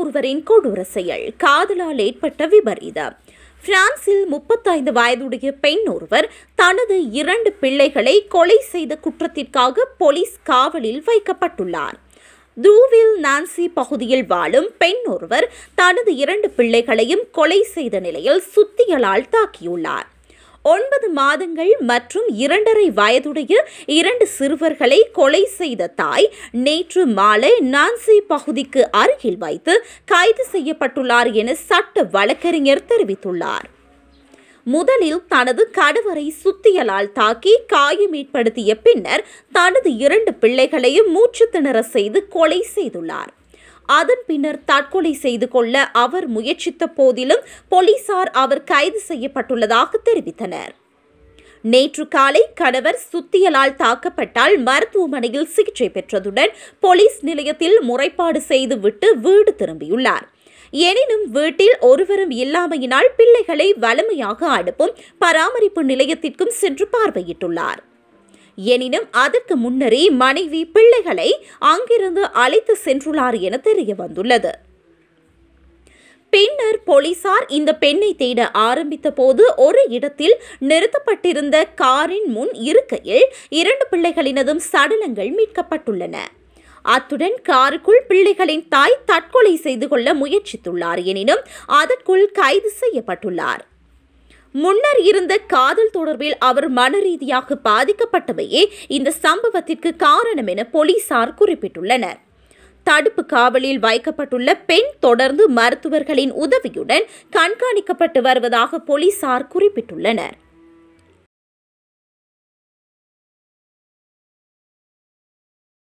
ஒருவரின் கொடூர செயல் காதலால் ஏற்பட்ட விபரீதம் பிரான்சில் முப்பத்தைந்து வயதுடைய பெண் ஒருவர் தனது இரண்டு பிள்ளைகளை கொலை செய்த குற்றத்திற்காக போலீஸ் காவலில் வைக்கப்பட்டுள்ளார் தூவில் நான்சி பகுதியில் வாழும் பெண் ஒருவர் தனது இரண்டு பிள்ளைகளையும் கொலை செய்த நிலையில் சுத்தியலால் தாக்கியுள்ளார் ஒன்பது மாதங்கள் மற்றும் இரண்டரை வயதுடைய இரண்டு சிறுவர்களை கொலை செய்த தாய் நேற்று மாலை நான்சி பகுதிக்கு அருகில் வைத்து கைது செய்யப்பட்டுள்ளார் என சட்ட வழக்கறிஞர் தெரிவித்துள்ளார் முதலில் தனது கணவரை சுத்தியலால் தாக்கி காயம் ஏற்படுத்திய பின்னர் தனது இரண்டு பிள்ளைகளையும் மூச்சு திணற செய்து கொலை செய்துள்ளார் அதன் பின்னர் தற்கொலை செய்து கொள்ள அவர் முயற்சித்த போதிலும் போலீசார் அவர் கைது செய்யப்பட்டுள்ளதாக தெரிவித்தனர் நேற்று காலை கணவர் சுத்தியலால் தாக்கப்பட்டால் மருத்துவமனையில் சிகிச்சை பெற்றதுடன் போலீஸ் நிலையத்தில் முறைப்பாடு செய்துவிட்டு வீடு திரும்பியுள்ளார் எனினும் வீட்டில் ஒருவரும் இல்லாமையினால் பிள்ளைகளை வலிமையாக அனுப்பும் பராமரிப்பு நிலையத்திற்கும் சென்று பார்வையிட்டுள்ளார் எனினும் அதற்கு முன்னரே மனைவி பிள்ளைகளை அங்கிருந்து அழைத்து சென்றுள்ளார் என தெரிய வந்துள்ளது பின்னர் போலீசார் இந்த பெண்ணை தேட ஆரம்பித்த போது ஒரு இடத்தில் நிறுத்தப்பட்டிருந்த காரின் முன் இருக்கையில் இரண்டு பிள்ளைகளினதும் சடலங்கள் மீட்கப்பட்டுள்ளன அத்துடன் காருக்குள் பிள்ளைகளின் தாய் தற்கொலை செய்து கொள்ள முயற்சித்துள்ளார் எனினும் அதற்குள் கைது செய்யப்பட்டுள்ளார் முன்னர் இருந்த காதல் தொடர்பில் அவர் மனரீதியாக பாதிக்கப்பட்டவையே இந்த சம்பவத்திற்கு காரணம் என போலீசார் குறிப்பிட்டுள்ளனர் தடுப்பு காவலில் வைக்கப்பட்டுள்ள பெண் தொடர்ந்து மருத்துவர்களின் உதவியுடன் கண்காணிக்கப்பட்டு வருவதாக போலீசார் குறிப்பிட்டுள்ளனர்